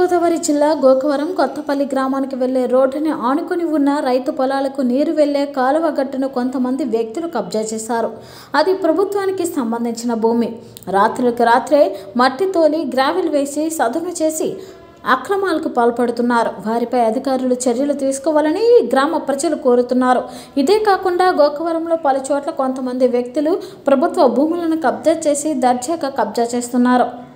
తూర్పుగోదావరి జిల్లా గోకవరం కొత్తపల్లి గ్రామానికి వెళ్లే రోడ్డుని ఆనుకుని ఉన్న రైతు పొలాలకు నీరు వెళ్లే కాలువ గట్టును కొంతమంది వ్యక్తులు కబ్జా చేశారు అది ప్రభుత్వానికి సంబంధించిన భూమి రాత్రులకు రాత్రే మట్టి తోలి గ్రావెల్ వేసి సదును చేసి అక్రమాలకు పాల్పడుతున్నారు వారిపై అధికారులు చర్యలు తీసుకోవాలని ఈ గ్రామ ప్రజలు కోరుతున్నారు ఇదే కాకుండా గోకవరంలో పలు చోట్ల కొంతమంది వ్యక్తులు ప్రభుత్వ భూములను కబ్జా చేసి దర్జాగా కబ్జా చేస్తున్నారు